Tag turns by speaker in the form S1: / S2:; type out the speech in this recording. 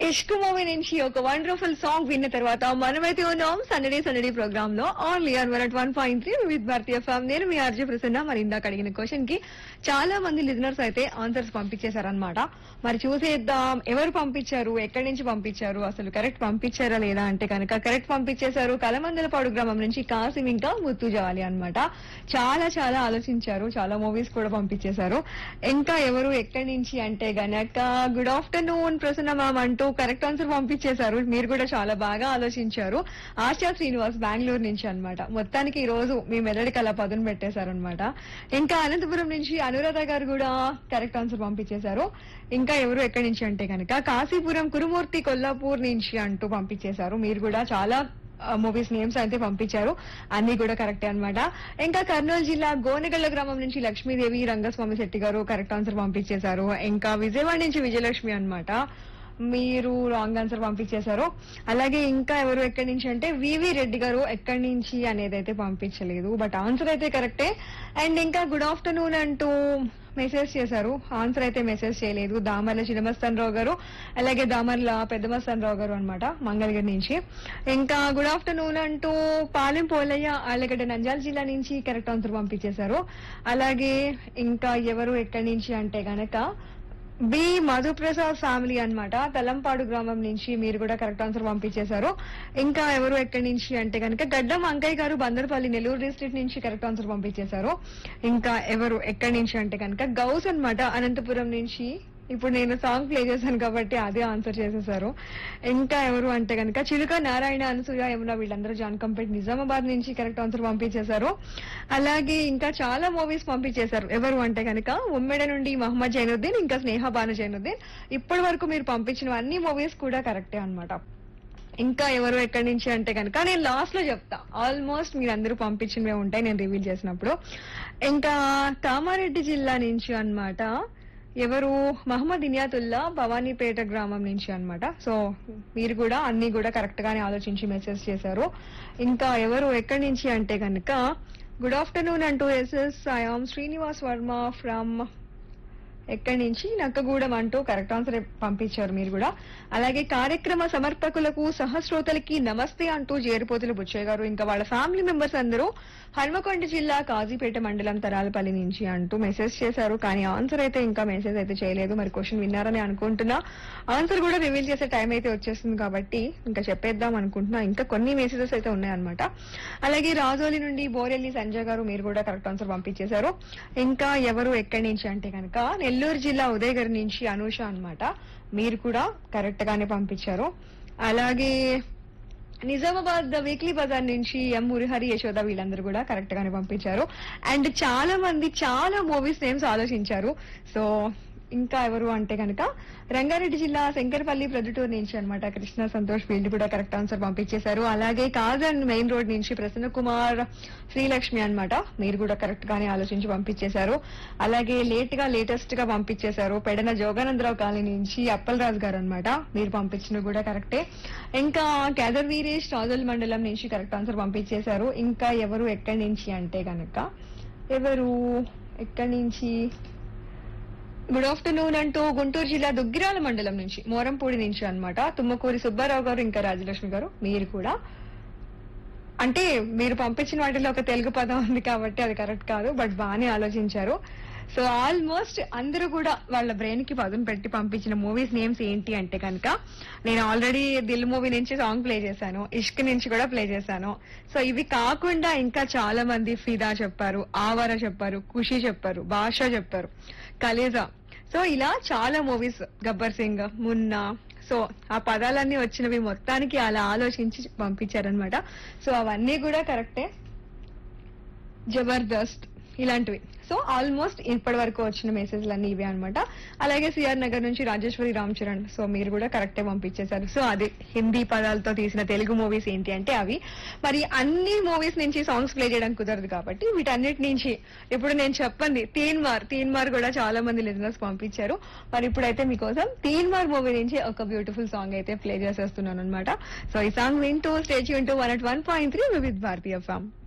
S1: ఇష్క్ movie నుంచి ఒక wonderful song విన్న తర్వాత మనమైతే ఉన్నాం సండే సండే ప్రోగ్రామ్ లో only on one one point three with Bharatiya FM నేను మీ ఆర్జే ప్రసన్న మరి ఇందాక అడిగిన క్వశ్చన్ కి చాలా మంది లిజనర్స్ అయితే ఆన్సర్స్ పంపించేశారనమాట మరి చూసేద్దాం ఎవరు పంపించారు ఎక్కడి నుంచి పంపించారు అసలు కరెక్ట్ పంపించారా లేదా అంటే కనుక కరెక్ట్ పంపించేశారు కలమందలపాడు గ్రామం నుంచి కాసిం ఇంకా ముత్తు జాలి అన్నమాట చాలా చాలా ఆలోచించారు చాలా మూవీస్ కూడా పంపించేశారు ఇంకా ఎవరు ఎక్కడి నుంచి అంటే గనక గుడ్ ఆఫ్టర్నూన్ ప్రసన్న మ్యామ్ అంటూ కరెక్ట్ ఆన్సర్ పంపించేశారు మీరు కూడా చాలా బాగా ఆలోచించారు ఆశా శ్రీనివాస్ బెంగళూరు నుంచి అన్నమాట మొత్తానికి ఈ రోజు మీ మెదడికి అలా పదును పెట్టేశారు అనమాట ఇంకా అనంతపురం నుంచి అనురాధ గారు కూడా కరెక్ట్ ఆన్సర్ పంపించేశారు ఇంకా ఎవరు ఎక్కడి నుంచి అంటే కనుక కాశీపురం కురుమూర్తి కొల్లాపూర్ నుంచి అంటూ పంపించేశారు మీరు కూడా చాలా మూవీస్ నేమ్స్ అయితే పంపించారు అన్ని కూడా కరెక్టే అన్నమాట ఇంకా కర్నూలు జిల్లా గోనెగళ్ల గ్రామం నుంచి లక్ష్మీదేవి రంగస్వామి శెట్టి గారు కరెక్ట్ ఆన్సర్ పంపించేశారు ఇంకా విజయవాడ నుంచి విజయలక్ష్మి అన్నమాట మీరు రాంగ్ ఆన్సర్ పంపించేశారు అలాగే ఇంకా ఎవరు ఎక్కడి నుంచి అంటే వివి రెడ్డి గారు ఎక్కడి నుంచి అనేది అయితే పంపించలేదు బట్ ఆన్సర్ అయితే కరెక్టే అండ్ ఇంకా గుడ్ ఆఫ్టర్నూన్ అంటూ మెసేజ్ చేశారు ఆన్సర్ అయితే మెసేజ్ చేయలేదు దామర్ల చిన్నమస్తాన్ రావు గారు అలాగే దామర్ల పెద్దమస్తాన్ రావు గారు అనమాట మంగళగిరి నుంచి ఇంకా గుడ్ ఆఫ్టర్నూన్ అంటూ పాలెం పోలయ్య ఆళ్ళగడ్డ నంజాల జిల్లా నుంచి కరెక్ట్ ఆన్సర్ పంపించేశారు అలాగే ఇంకా ఎవరు ఎక్కడి నుంచి అంటే గనక బి మధుప్రసాద్ ఫ్యామిలీ అన్నమాట తలంపాడు గ్రామం నుంచి మీరు కూడా కరెక్ట్ ఆన్సర్ పంపించేశారు ఇంకా ఎవరు ఎక్కడి నుంచి అంటే కనుక గడ్డం అంకయ్య గారు బందర్పల్లి నెల్లూరు డిస్ట్రిక్ట్ నుంచి కరెక్ట్ ఆన్సర్ పంపించేశారు ఇంకా ఎవరు ఎక్కడి నుంచి అంటే కనుక గౌస్ అన్నమాట అనంతపురం నుంచి ఇప్పుడు నేను సాంగ్ ప్లే చేశాను కాబట్టి అదే ఆన్సర్ చేసేసారు ఇంకా ఎవరు అంటే కనుక చిలుక నారాయణ అనసూయ యమున వీళ్ళందరూ జాన్ కంపేట్ నిజామాబాద్ నుంచి కరెక్ట్ ఆన్సర్ పంపించేశారు అలాగే ఇంకా చాలా మూవీస్ పంపించేశారు ఎవరు అంటే కనుక ఉమ్మెడ నుండి మహమ్మద్ జైనుద్దీన్ ఇంకా స్నేహ బాను జైనుద్దీన్ ఇప్పటి వరకు మీరు పంపించిన అన్ని మూవీస్ కూడా కరెక్టే అన్నమాట ఇంకా ఎవరు ఎక్కడి నుంచి అంటే కనుక నేను లాస్ట్ లో చెప్తా ఆల్మోస్ట్ మీరు అందరూ పంపించినవే ఉంటాయి నేను రివీల్ చేసినప్పుడు ఇంకా కామారెడ్డి జిల్లా నుంచి అన్నమాట ఎవరు మహమ్మద్ ఇనియాతుల్లా భవానీపేట గ్రామం నుంచి అన్నమాట సో మీరు కూడా అన్ని కూడా కరెక్ట్ గానే ఆలోచించి మెసేజ్ చేశారు ఇంకా ఎవరు ఎక్కడి నుంచి అంటే కనుక గుడ్ ఆఫ్టర్నూన్ అంటూ yes yes I'm Srinivas Varma from ఎక్కడి నుంచి నక్కగూడెం అంటూ కరెక్ట్ ఆన్సర్ పంపించారు మీరు కూడా అలాగే కార్యక్రమ సమర్పకులకు సహస్రోతలకి నమస్తే అంటూ జేరిపోతుల బుచ్చయ్య గారు ఇంకా వాళ్ళ ఫ్యామిలీ మెంబర్స్ అందరూ హన్మకొండ జిల్లా కాజీపేట మండలం తరాలపల్లి నుంచి అంటూ మెసేజ్ చేశారు కానీ ఆన్సర్ అయితే ఇంకా మెసేజ్ అయితే చేయలేదు మరి క్వశ్చన్ విన్నారని అనుకుంటున్నా ఆన్సర్ కూడా రివీల్ చేసే టైం అయితే వచ్చేస్తుంది కాబట్టి ఇంకా చెప్పేద్దాం అనుకుంటున్నా ఇంకా కొన్ని మెసేజెస్ అయితే ఉన్నాయన్నమాట అలాగే రాజోలి నుండి బోరెల్లి సంజయ్ గారు మీరు కూడా కరెక్ట్ ఆన్సర్ పంపించేశారు ఇంకా ఎవరు ఎక్కడి నుంచి అంటే కనుక నెల్లూరు జిల్లా ఉదయగిరి నుంచి అనూష అన్నమాట మీరు కూడా కరెక్ట్ గానే పంపించారు అలాగే నిజామాబాద్ ద వీక్లీ బజార్ నుంచి ఎం మురిహరి యశోద వీళ్ళందరూ కూడా కరెక్ట్ గానే పంపించారు అండ్ చాలా మంది చాలా మూవీస్ నేమ్స్ ఆలోచించారు సో ఇంకా ఎవరు అంటే కనుక రంగారెడ్డి జిల్లా శంకరపల్లి ప్రొద్దుటూరు నుంచి అన్నమాట కృష్ణ సంతోష్ వీళ్ళు కూడా కరెక్ట్ ఆన్సర్ పంపించేశారు అలాగే కాజన్ మెయిన్ రోడ్ నుంచి ప్రసన్న కుమార్ శ్రీలక్ష్మి అన్నమాట మీరు కూడా కరెక్ట్ గానే ఆలోచించి పంపించేశారు అలాగే లేట్ గా లేటెస్ట్ గా పంపించేశారు పెడన జోగానందరావు కాలనీ నుంచి అప్పలరాజు గారు అన్నమాట మీరు పంపించిన కూడా కరెక్టే ఇంకా కేదర్ వీరేష్ రాజల్ మండలం నుంచి కరెక్ట్ ఆన్సర్ పంపించేశారు ఇంకా ఎవరు ఎక్కడి నుంచి అంటే గనక ఎవరు ఎక్కడి నుంచి గుడ్ ఆఫ్టర్నూన్ అంటూ గుంటూరు జిల్లా దుగ్గిరాల మండలం నుంచి మోరంపూడి నుంచి అన్నమాట తుమ్మకూరి సుబ్బారావు గారు ఇంకా రాజలక్ష్మి గారు మీరు కూడా అంటే మీరు పంపించిన వాటిలో ఒక తెలుగు పదం ఉంది కాబట్టి అది కరెక్ట్ కాదు బట్ బాగానే ఆలోచించారు సో ఆల్మోస్ట్ అందరూ కూడా వాళ్ళ బ్రెయిన్ కి పదును పెట్టి పంపించిన మూవీస్ నేమ్స్ ఏంటి అంటే కనుక నేను ఆల్రెడీ దిల్ మూవీ నుంచి సాంగ్ ప్లే చేశాను ఇష్క్ నుంచి కూడా ప్లే చేశాను సో ఇవి కాకుండా ఇంకా చాలా మంది ఫిదా చెప్పారు ఆవార చెప్పారు ఖుషి చెప్పారు భాష చెప్పారు కలేజా సో ఇలా చాలా మూవీస్ గబ్బర్ సింగ్ మున్నా సో ఆ పదాలన్నీ వచ్చినవి మొత్తానికి అలా ఆలోచించి పంపించారనమాట సో అవన్నీ కూడా కరెక్టే జబర్దస్త్ ఇలాంటివి సో ఆల్మోస్ట్ ఇప్పటి వరకు వచ్చిన మెసేజ్లు అన్ని ఇవే అనమాట అలాగే సిఆర్ నగర్ నుంచి రాజేశ్వరి రామ్ చరణ్ సో మీరు కూడా కరెక్టే పంపించేశారు సో అది హిందీ పదాలతో తీసిన తెలుగు మూవీస్ ఏంటి అంటే అవి మరి అన్ని మూవీస్ నుంచి సాంగ్స్ ప్లే చేయడం కుదరదు కాబట్టి వీటన్నిటి నుంచి ఇప్పుడు నేను చెప్పండి తీన్ మార్ తీన్ మార్ కూడా చాలా మంది లిజనర్స్ పంపించారు మరి ఇప్పుడైతే మీకోసం తీన్ మార్ మూవీ నుంచి ఒక బ్యూటిఫుల్ సాంగ్ అయితే ప్లే చేసేస్తున్నాను అనమాట సో ఈ సాంగ్ వింటూ స్టేజ్ వింటూ one at one point three with Bharatiya form